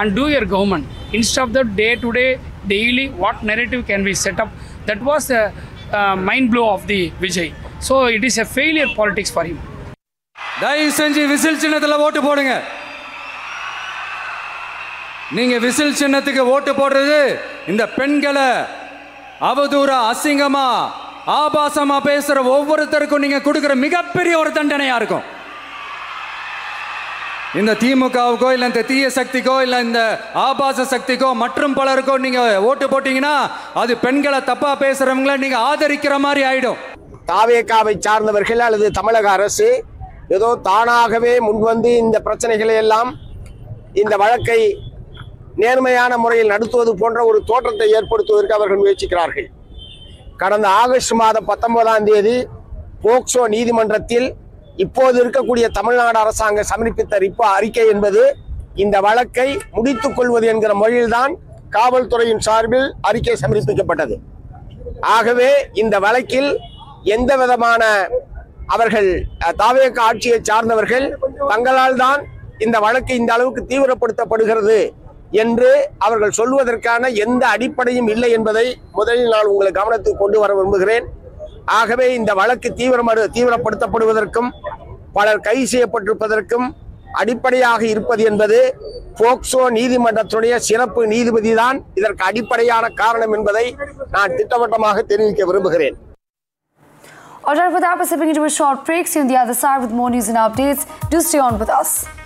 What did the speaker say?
and do your government. Instead of the day to day, daily, what narrative can we set up? That was the uh, mind blow of the Vijay. So it is a failure politics for him. தயவு செஞ்சு whistle சின்னத்தில் ஓட்டு போடுங்க நீங்க whistle சின்னத்துக்கு ஓட்டு போடுறது இந்த பெண்களை அவதூறா அசிங்கமா ஆபாசமா பேசுற ஒவ்வொருத்தருக்கும் நீங்க கொடுக்குற மிகப்பெரிய ஒரு தண்டனையா இருக்கும் இந்த திமுகவுக்கோ இல்லை இந்த தீய சக்திக்கோ இல்லை இந்த ஆபாச சக்திக்கோ மற்றும் பலருக்கோ நீங்க ஓட்டு போட்டீங்கன்னா அது பெண்களை தப்பா பேசுறவங்கள நீங்க ஆதரிக்கிற மாதிரி ஆயிடும் தாவேகாவை சார்ந்தவர்கள் அல்லது தமிழக அரசு ஏதோ தானாகவே முன்வந்து இந்த பிரச்சனைகளை எல்லாம் இந்த வழக்கை நேர்மையான முறையில் நடத்துவது போன்ற ஒரு தோற்றத்தை ஏற்படுத்துவதற்கு அவர்கள் முயற்சிக்கிறார்கள் கடந்த ஆகஸ்ட் மாதம் பத்தொன்பதாம் தேதி போக்சோ நீதிமன்றத்தில் இப்போது இருக்கக்கூடிய தமிழ்நாடு அரசாங்கம் சமர்ப்பித்த ரிப்பா அறிக்கை என்பது இந்த வழக்கை முடித்துக் கொள்வது என்கிற மொழியில்தான் காவல்துறையின் சார்பில் அறிக்கை சமர்ப்பிக்கப்பட்டது ஆகவே இந்த வழக்கில் எந்த விதமான அவர்கள் அஹ், தாவேக ஆட்சியை சார்ந்தவர்கள் தங்களால் தான் இந்த வழக்கு இந்த அளவுக்கு தீவிரப்படுத்தப்படுகிறது என்று அவர்கள் சொல்வதற்கான எந்த அடிப்படையும் இல்லை என்பதை முதலில் நான் உங்களை கவனத்துக்கு கொண்டு வர விரும்புகிறேன் ஆகவே இந்த வழக்கு தீவிரமடு தீவிரப்படுத்தப்படுவதற்கும் பலர் கைது செய்யப்பட்டிருப்பதற்கும் அடிப்படையாக இருப்பது என்பது போக்சோ நீதிமன்றத்துடைய சிறப்பு நீதிபதி தான் இதற்கு அடிப்படையான காரணம் என்பதை நான் திட்டவட்டமாக தெரிவிக்க விரும்புகிறேன் Alright, with that, we're stepping into a short break. See you on the other side with more news and updates. Do stay on with us.